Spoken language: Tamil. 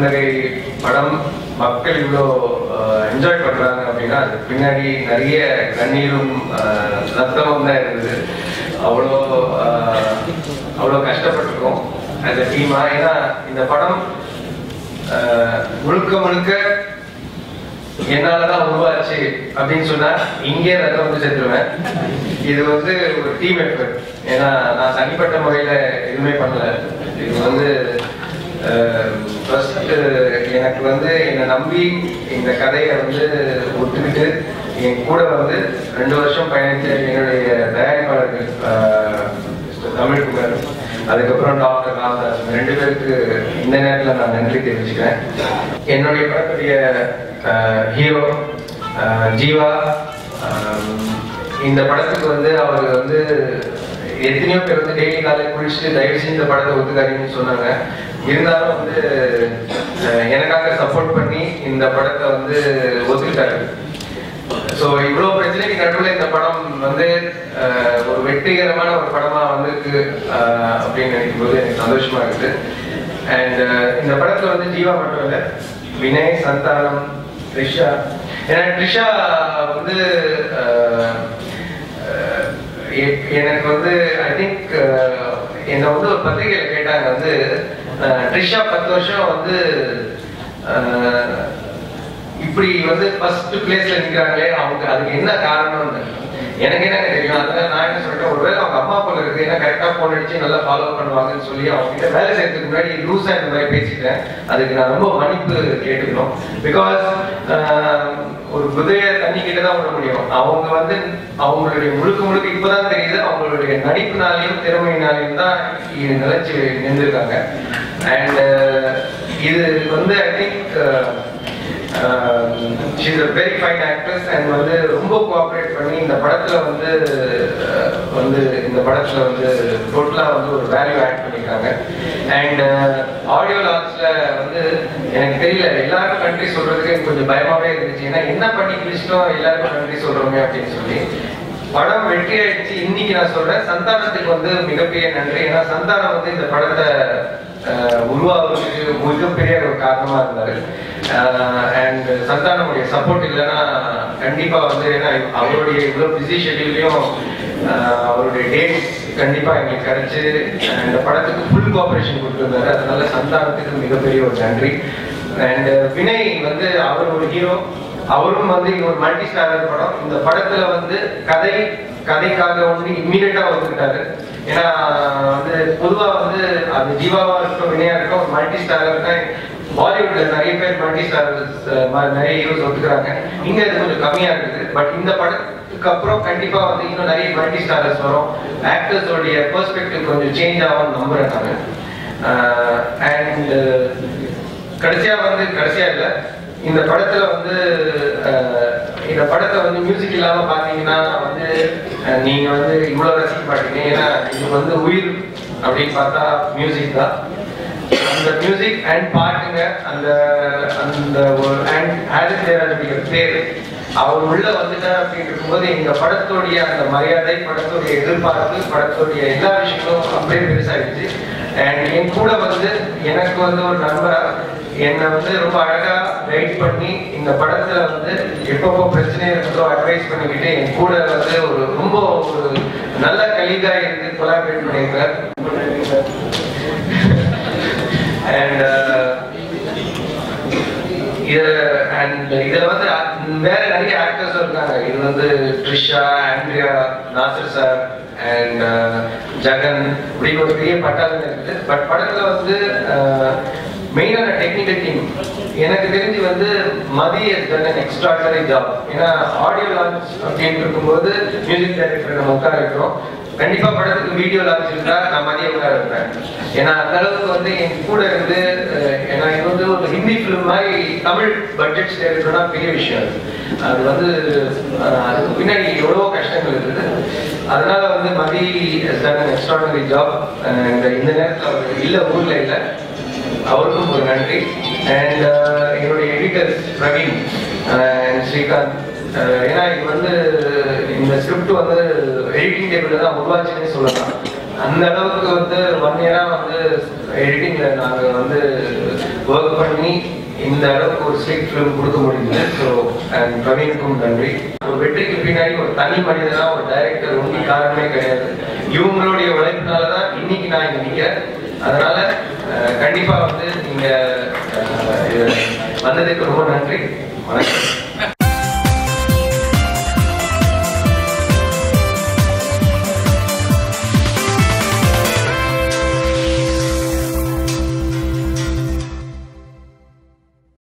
குறுந்தகை படம் மக்கள் இவ்வளோ என்ஜாய் பண்றாங்க அப்படின்னா அதுக்கு பின்னாடி நிறைய கண்ணீரும் ஆஹ், ரத்தமும் தான் இருந்தது அவ்வளோ ஆஹ், அவ்வளோ கஷ்டப்பட்டிருக்கோம் அந்த டீமா ஏன்னா இந்த படம் ஆஹ், முழுக்க முழுக்க என்னாலதான் உருவாச்சு அப்படின்னு சொன்னா இங்கே ரத்தம் வந்து செத்துருவேன் இது வந்து ஒரு டீம் எஃபர்ட் ஏன்னா நான் தனிப்பட்ட முறையில எதுவுமே பண்ணல இது வந்து ஃபர்ஸ்ட் எனக்கு வந்து என்னை நம்பி இந்த கதையை வந்து ஒத்துக்கிட்டு என் கூட வந்து ரெண்டு வருஷம் பயணித்த என்னுடைய தயாரிப்பாளர்கள் ஆஹ், தமிழ் புகழ் அதுக்கப்புறம் டாக்டர் ராமதாஸ் இந்த ரெண்டு பேருக்கு இந்த நேரத்தில் நான் நன்றி தெரிவிச்சுக்கிறேன் என்னுடைய படத்துடைய ஹீரோ ஜீவா ஆஹ், இந்த படத்துக்கு வந்து அவர் வந்து எத்தனையோ பேர் வந்து டெய்லி காலையில் குளிச்சுட்டு தயவு செஞ்சு இந்த படத்தை ஒத்துக்காதீங்கன்னு சொன்னாங்க இருந்தாலும் வந்து ஆஹ், எனக்காக சப்போர்ட் பண்ணி இந்த படத்தை வந்து ஒத்துக்கிட்டாரு ஸோ இவ்வளோ பிரச்சனைக்கு நடுவில் இந்த படம் வந்து அஹ், ஒரு வெற்றிகரமான ஒரு படமா வந்திருக்கு அஹ், அப்படின்னு நினைக்கும் போது எனக்கு சந்தோஷமா இருக்குது அண்ட் இந்த படத்துல வந்து ஜீவா மட்டும் இல்லை வினய் சந்தானம் த்ரிஷா ஏன்னா த்ரிஷா வந்து அஹ், அஹ், எ- எனக்கு வந்து ஐ திங்க் என்னை வந்து ஒரு பத்திரிகையில கேட்டாங்க வந்து அஹ், த்ரிஷா பத்து வருஷம் வந்து அஹ், இப்படி வந்து ஃபர்ஸ்ட் பிளேஸ்ல நிக்கிறாங்களே அவங்க அதுக்கு என்ன காரணம்னு எனக்கு என்ன தெரியும் அதனால நான் என்ன சொல்றேன் ஒருவேளை அவங்க அம்மா போல இருக்கு ஏன்னா கரெக்டா போன் அடிச்சு நல்லா ஃபாலோ பண்ணுவாங்கன்னு சொல்லி அவங்க கிட்ட வேலை செய்யறதுக்கு முன்னாடி லூஸா இந்த மாதிரி பேசிட்டேன் அதுக்கு நான் ரொம்ப மன்னிப்பு கேட்டுக்கணும் பிகாஸ் ஒரு குதிரைய தண்ணி கிட்ட தான் விட முடியும் அவங்க வந்து அவங்களுடைய முழுக்க முழுக்க இப்பதான் தெரியுது அவங்களுடைய நடிப்புனாலையும் திறமையினாலையும் தான் இது நிலைச்சு நின்றுருக்காங்க அண்ட் இது வந்து I think she's a very fine actress and வந்து ரொம்ப கோஆப்ரேட் பண்ணி இந்த படத்துல வந்து அஹ், வந்து இந்த படத்துல வந்து டோட்டலா வந்து ஒரு வேல்யூ ஆட் பண்ணிருக்காங்க அண்ட் ஆடியோ லான்ச்ல வந்து எனக்கு தெரியல எல்லாருக்கும் நன்றி சொல்றதுக்கு எனக்கு கொஞ்சம் பயமாவே இருந்துச்சு ஏன்னா என்ன பண்ணி கிழிச்சிட்டோம் எல்லாருக்கும் நன்றி சொல்றோமே அப்படின்னு சொல்லி படம் வெற்றி ஆயிடுச்சு இன்னைக்கு நான் சொல்றேன் சந்தானத்துக்கு வந்து மிகப்பெரிய நன்றி ஏன்னா சந்தானம் வந்து இந்த படத்தை அஹ், உருவாவதற்கு மிகப்பெரிய ஒரு காரணமா இருந்தாரு அண்ட் சந்தானமுடைய சப்போர்ட் இல்லைன்னா கண்டிப்பா வந்து ஏன்னா அவருடைய இவ்வளவு பிஸி ஷெட்யூல்லையும் அவருடைய டேட்ஸ் கண்டிப்பா எங்களுக்கு கிடைச்சு இந்த படத்துக்கு ஃபுல் கோஆபரேஷன் கொடுத்துருந்தாரு அதனால சந்தானத்துக்கு மிகப்பெரிய ஒரு நன்றி அண்ட் வினய் வந்து அவர் ஒரு ஹீரோ அவரும் வந்து இது ஒரு மல்டி ஸ்டாரர் படம் இந்த படத்துல வந்து கதை கதைக்காக வந்து இம்மீடியட்டா வந்துட்டாரு ஏன்னா வந்து பொதுவா வந்து அது ஜீவாவா இருக்கட்டும் வினயா இருக்கட்டும் மல்டி ஸ்டாரர் தான் பாலிவுட்ல நிறைய பேர் மல்டி ஸ்டாரர்ஸ் நிறைய ஹீரோஸ் ஒத்துக்கிறாங்க இங்க இது கொஞ்சம் கம்மியா இருக்குது பட் இந்த படத்துக்கு அப்புறம் கண்டிப்பா வந்து இன்னும் நிறைய மல்டி ஸ்டாரர்ஸ் வரும் ஆக்டர்ஸோடைய பெர்ஸ்பெக்டிவ் கொஞ்சம் சேஞ்ச் ஆகும்னு நம்புறேன் நான் அண்ட் கடைசியா வந்து கடைசியா இல்ல இந்த படத்துல வந்து அஹ், இந்த படத்தை வந்து மியூசிக் இல்லாம பாத்தீங்கன்னா வந்து அஹ், நீங்க வந்து இவ்வளவு ரசிக்க மாட்டீங்க ஏன்னா இது வந்து உயிர் அப்படின்னு பார்த்தா மியூசிக் தான் அந்த மியூசிக் அண்ட் பாட்டுங்க அந்த அந்த ஒரு அண்ட் ஹாரிஸ் ஜெயராஜுடைய பேர் அவர் உள்ள வந்துட்டார் அப்படின்னு இருக்கும்போது எங்க படத்துடைய அந்த மரியாதை படத்துடைய எதிர்பார்ப்பு படத்துடைய எல்லா விஷயங்களும் அப்படியே பெருசாயிடுச்சு அண்ட் என் கூட வந்து எனக்கு வந்து ஒரு நண்பரா என்னை வந்து ரொம்ப அழகா கைட் பண்ணி இந்த படத்துல வந்து எப்பப்போ பிரச்சனை இருக்குதோ அட்வைஸ் பண்ணிக்கிட்டு என் கூட வந்து ஒரு ரொம்ப ஒரு நல்ல கலீகா இருந்து கொலாபரேட் பண்ணியிருக்கார் அண்ட் இது அண்ட் இதுல வந்து வேற நிறைய ஆக்டர்ஸ் இருக்காங்க இது வந்து Trisha Andrea Nassar sir and Jagan இப்படின்னு ஒரு பெரிய பட்டாளம் இருக்குது பட் படத்துல வந்து மெயினான டெக்னிக்கல் டீம் எனக்கு தெரிஞ்சு வந்து மதி எக்ஸ்ட்ராடனரி ஜாப் ஏன்னா ஆடியோ லான்ச் அப்படின்னு இருக்கும்போது மியூசிக் டைரக்டர் நம்ம உட்கார இருக்கிறோம் கண்டிப்பா படத்துக்கு வீடியோ லான்ச் இருந்தா நான் மதிய உட்கார இருப்பேன் ஏன்னா அந்த அளவுக்கு வந்து என் கூட இருந்து அஹ், ஏன்னா இது வந்து ஒரு ஹிந்தி ஃபிலிம் மாதிரி தமிழ் பட்ஜெட் எடுக்கணும்னா பெரிய விஷயம் அது. அது வந்து அஹ், அதுக்கு பின்னாடி எவ்வளவோ கஷ்டங்கள் இருக்குது அதனால வந்து மதி எக்ஸ்ட்ராடனரி ஜாப் இந்த இந்த நேரத்தில் அவர் இல்ல ஊர்ல இல்லை அவருக்கும் ஒரு நன்றி அண்ட் என்னுடைய editor Praveen and Srikanth ah, ஏன்னா இது வந்து இந்த ஸ்கிரிப்ட் வந்து எடிட்டிங் டேபிள் தான் உருவாச்சுன்னே சொல்லலாம் அந்த அளவுக்கு வந்து ஒன் இயரா வந்து எடிட்டிங்ல நாங்க வந்து ஒர்க் பண்ணி இந்த அளவுக்கு ஒரு ஸ்ட்ரிக்ட் ஃபிலிம் கொடுக்க முடியுது ஸோ அண்ட் பிரவீனுக்கும் நன்றி ஒரு வெற்றிக்கு பின்னாடி ஒரு தனி மனிதனா ஒரு டைரக்டர் ஒன்றும் காரணமே கிடையாது இவங்களுடைய உழைப்பினால தான் இன்னைக்கு நான் இங்க நிக்கிறேன் அதனால அஹ், கண்டிப்பா வந்து நீங்க அஹ், இது வந்ததுக்கு ரொம்ப நன்றி வணக்கம்